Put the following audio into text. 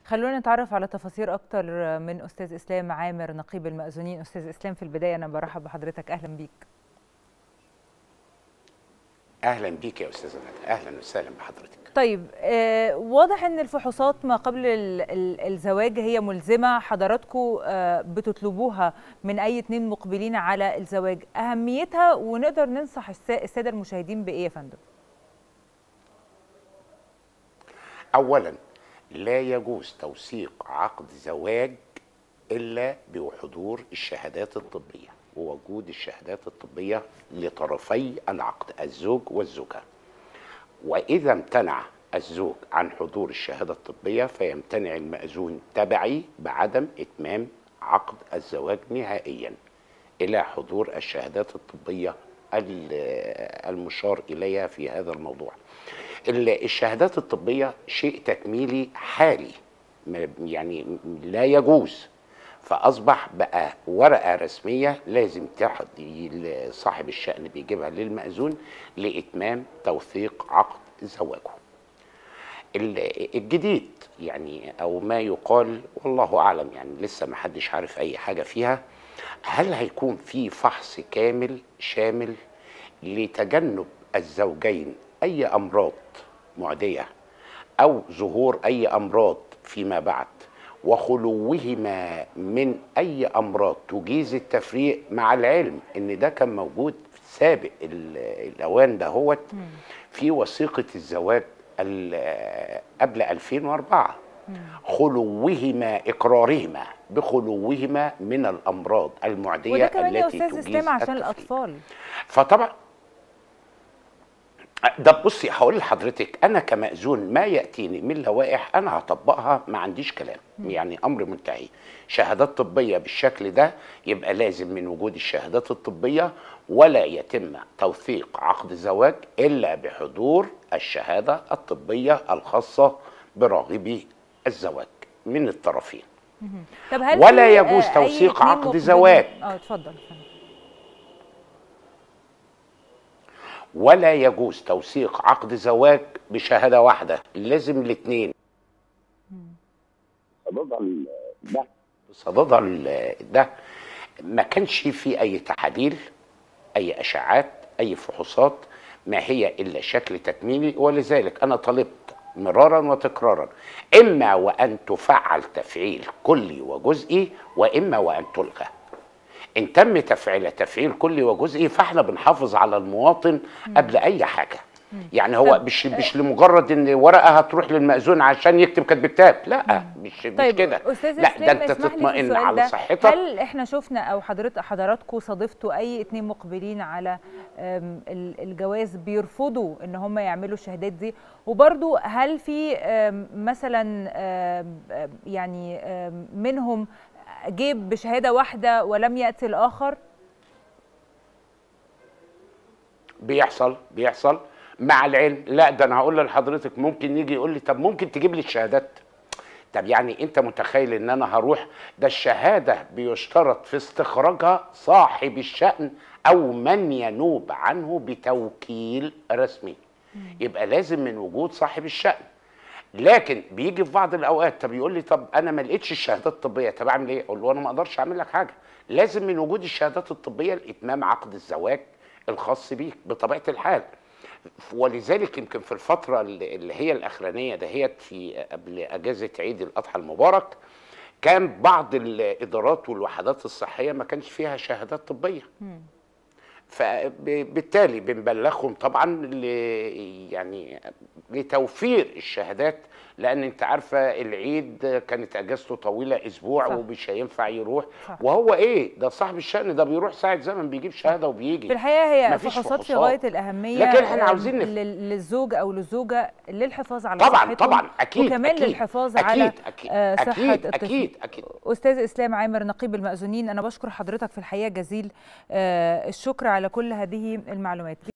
خلونا نتعرف على تفاصيل اكتر من استاذ اسلام عامر نقيب المأذونين استاذ اسلام في البدايه انا برحب بحضرتك اهلا بيك اهلا بيك يا استاذه ندى اهلا وسهلا بحضرتك طيب آه واضح ان الفحوصات ما قبل ال ال الزواج هي ملزمه حضراتكم آه بتطلبوها من اي اتنين مقبلين على الزواج اهميتها ونقدر ننصح الساده المشاهدين بايه يا فندم اولا لا يجوز توثيق عقد زواج الا بحضور الشهادات الطبيه ووجود الشهادات الطبيه لطرفي العقد الزوج والزوجه واذا امتنع الزوج عن حضور الشهاده الطبيه فيمتنع المأذون تبعي بعدم اتمام عقد الزواج نهائيا الى حضور الشهادات الطبيه المشار اليها في هذا الموضوع الشهادات الطبيه شيء تكميلي حالي يعني لا يجوز فاصبح بقى ورقه رسميه لازم تحضي صاحب الشان بيجيبها للمأذون لاتمام توثيق عقد زواجه الجديد يعني او ما يقال والله اعلم يعني لسه ما حدش عارف اي حاجه فيها هل هيكون في فحص كامل شامل لتجنب الزوجين اي امراض معديه او ظهور اي امراض فيما بعد وخلوهما من اي امراض تجيز التفريق مع العلم ان ده كان موجود في سابق الاوان دهوت في وثيقه الزواج قبل 2004 خلوهما اقرارهما بخلوهما من الامراض المعديه وده كمان التي يا استاذ تجيز اسلام عشان التفريق. الاطفال فطبعا ده بصي هقول لحضرتك انا كمأذون ما ياتيني من لوائح انا هطبقها ما عنديش كلام يعني امر منتهي شهادات طبيه بالشكل ده يبقى لازم من وجود الشهادات الطبيه ولا يتم توثيق عقد زواج الا بحضور الشهاده الطبيه الخاصه براغبي الزواج من الطرفين طب هل ولا في، يجوز آه، أي توثيق اتنين عقد مقبلين- زواج. اه اتفضل يا فندم. ولا يجوز توثيق عقد زواج بشهاده واحده لازم الاثنين صددها ال- ده صددها ال- ده ما كانش في اي تحاليل اي اشعاعات اي فحوصات ما هي الا شكل تكميلي ولذلك انا طلبت مرارا وتكرارا اما وان تفعل تفعيل كلي وجزئي واما وان تلغى ان تم تفعيل تفعيل كلي وجزئي فاحنا بنحافظ على المواطن قبل اي حاجه يعني هو طب، مش مش لمجرد ان ورقه هتروح للمأذون عشان يكتب كتب كتاب لا مش مش طيب كده استاذ لا ده اسلام انت اسمح لي في تطمئن السؤال على ده صحتك هل احنا شفنا او حضرتك حضراتكم صادفتوا اي اتنين مقبلين على أم، ال- الجواز بيرفضوا ان هم يعملوا الشهادات دي وبرضو هل في أم، مثلا أم، أم، يعني أم، منهم جيب بشهاده واحده ولم ياتي الاخر بيحصل بيحصل مع العلم لا ده انا هقول لحضرتك ممكن يجي يقول لي طب ممكن تجيب لي الشهادات طب يعني انت متخيل ان انا هروح ده الشهاده بيشترط في استخراجها صاحب الشأن او من ينوب عنه بتوكيل رسمي يبقى لازم من وجود صاحب الشأن لكن بيجي في بعض الاوقات طب يقول لي طب انا ما لقيتش الشهادات الطبيه طب اعمل ايه؟ اقول له انا ما اقدرش اعمل لك حاجه لازم من وجود الشهادات الطبيه لاتمام عقد الزواج الخاص بيك بطبيعه الحال ولذلك يمكن في الفتره اللي اللي هي الاخرانيه دهيت في قبل اجازه عيد الاضحى المبارك كان بعض الادارات والوحدات الصحيه ما كانش فيها شهادات طبيه فبالتالي بنبلغهم طبعا ل يعني لتوفير الشهادات لان انت عارفه العيد كانت اجازته طويله اسبوع صح. ومش هينفع يروح صح. وهو ايه ده صاحب الشأن ده بيروح ساعه زمن بيجيب شهاده وبيجي في الحقيقه هي مفيش فحوصات في فحوصات. غايه الاهميه لكن إحنا أم، عاوزين نف- لل- للزوج او للزوجه للحفاظ على طبعا صحتهم طبعا اكيد وكمان أكيد للحفاظ أكيد على أكيد آه، صحه أكيد الطفل أكيد أكيد استاذ اسلام عامر نقيب المأذونين انا بشكر حضرتك في الحقيقه جزيل آه، الشكر على كل هذه المعلومات